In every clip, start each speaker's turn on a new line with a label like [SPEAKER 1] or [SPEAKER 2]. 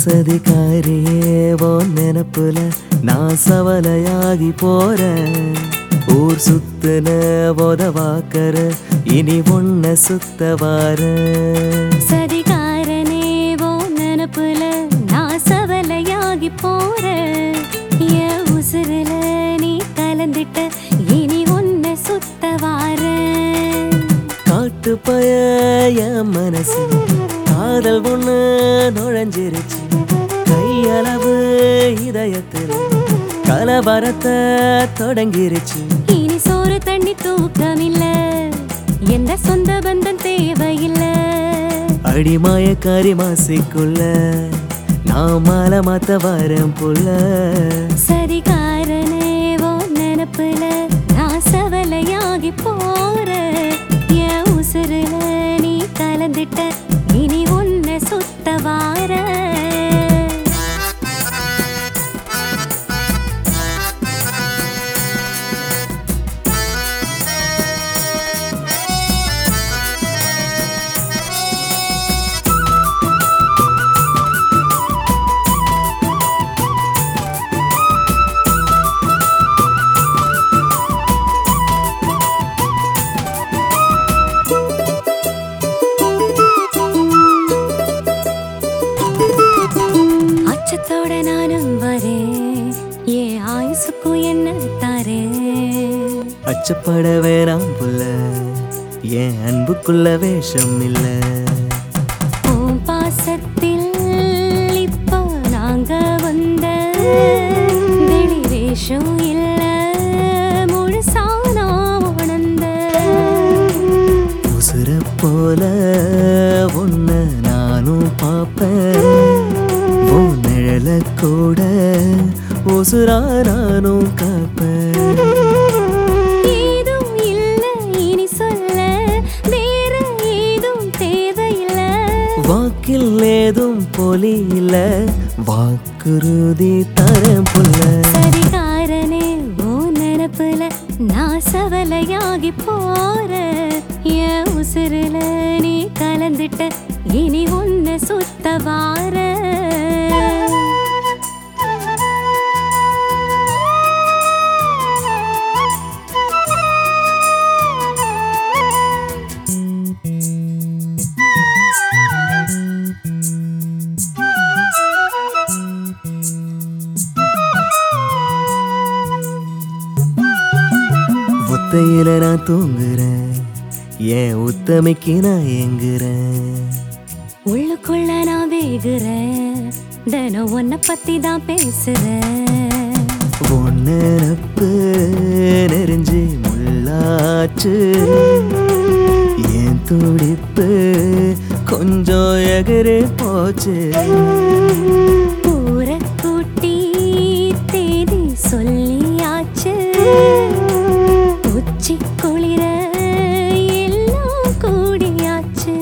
[SPEAKER 1] சதிகாரியே ஓ நினப்புல நான் சவலையாகி போறேன் ஊர் சுத்துன உதவாக்கற இனி ஒன்ன சுத்த வாரேன்
[SPEAKER 2] சதிகாரனே ஓ நினப்புல நான் சவலையாகி போறேன் என் உசுருல நீ கலந்துட்ட இனி உன்னை சுத்த வாரேன்
[SPEAKER 1] காட்டு பய என் மனசு காதல் ஒண்ணு நுழைஞ்சிருச்சு கையளவு இதயத்தில் கலவரத்தை தொடங்கிருச்சு
[SPEAKER 2] இனி சோறு தண்ணி தூக்கமில்ல எந்த சொந்த பந்தம் தேவையில்லை
[SPEAKER 1] அடிமாயக்காரி மாசிக்குள்ள நான் மாலை மாத்த வரேன் புள்ள
[SPEAKER 2] சரிகாரனே ஓ நினப்புல நான் சவலையாகி போறேன் என் உசுருல நீ கலந்துட்ட இனி உன்னை சுத்த வாரேன் அச்சத்தோட நானும் வரேன் என் ஆயுசுக்கும் என்ன தாரேன்
[SPEAKER 1] அச்சப்பட வேணாம் புள்ள என் அன்புக்குள்ள வேஷம் இல்ல
[SPEAKER 2] உன் பாசத்தில் இப்போ நாங்க வந்த வெளி வேஷம் இல்ல முழுசா நான் உணர்ந்த
[SPEAKER 1] உசுர போல உன்ன நானும் பார்ப்பேன் உன் நிழல கூட உசுரா நானும் காப்பேன்
[SPEAKER 2] ஏதும் இல்ல இனி சொல்ல வேற ஏதும் தேவையில்லை
[SPEAKER 1] வாக்கில் ஏதும் பொலி இல்ல வாக்குறுதி தரேன் புள்ள
[SPEAKER 2] சரிகாரனே ஓ நினப்புல நான் சவலையாகி போற என் உசுருல நீ கலந்துட்ட இனி உன்னை சுத்த வார
[SPEAKER 1] ஒத்தையில நான் தூங்குறேன் என் உத்தமைக்கு நான் ஏங்குறேன்
[SPEAKER 2] உள்ளுக்குள்ள நான் வேகுறேன் தினம் உன்னை பத்தி தான் பேசுறேன்
[SPEAKER 1] உன் நினப்பு நெறிஞ்சு முள்ளாச்சு என் துடிப்பு கொஞ்சம் எகிரி போச்சு
[SPEAKER 2] ஊரை கூட்டி தேதி சொல்லியாச்சு உச்சி குளிர எல்லாம் கூடியாச்சு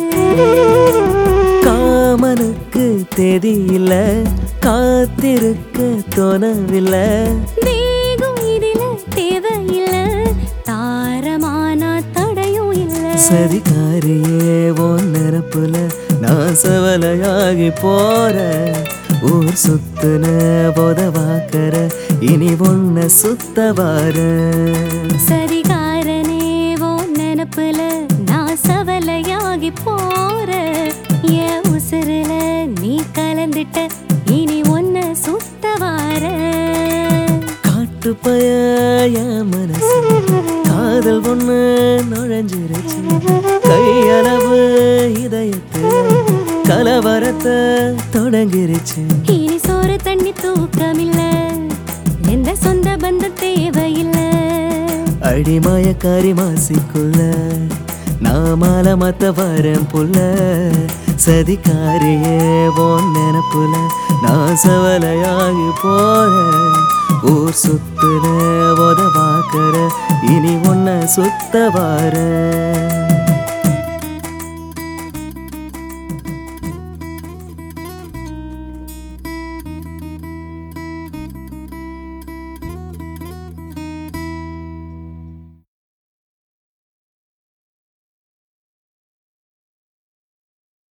[SPEAKER 1] காமனுக்கு தெரியல காத்திருக்க தோணவில்லை
[SPEAKER 2] வேகம் இதுல தேவையில்ல தாரமானா தடையும் இல்ல
[SPEAKER 1] சரிகாரியே உன் நிரப்புல நான் சவலையாகி போறேன் ஊர் சுத்துன உதவாக்கற இனி ஒன்ன சுத்த வாரேன்
[SPEAKER 2] சரிகாரனே ஓ நினப்புல நான் சவலையாகி போற என் உசுருல நீ கலந்துட்ட இனி உன்னை சுத்த வார
[SPEAKER 1] காட்டு பய என் மனசு காதல் ஒண்ணு நுழைஞ்சிருச்சு கையளவு இதயத்தில் கலவரத்தை தொடங்கிருச்சு
[SPEAKER 2] இனி சோறு தண்ணி தூக்கமில்ல எந்த சொந்த பந்தம் தேவையில்லை
[SPEAKER 1] அடிமாயக்காரி மாசிக்குள்ள நான் மாலை மாத்த வரேன் புள்ள சதிகாரியே உன் நினப்புல நான் சவலையாகி போறேன் ஊர் சுத்துன உதவாக்கற இனி உன்னை சுத்த வாரேன்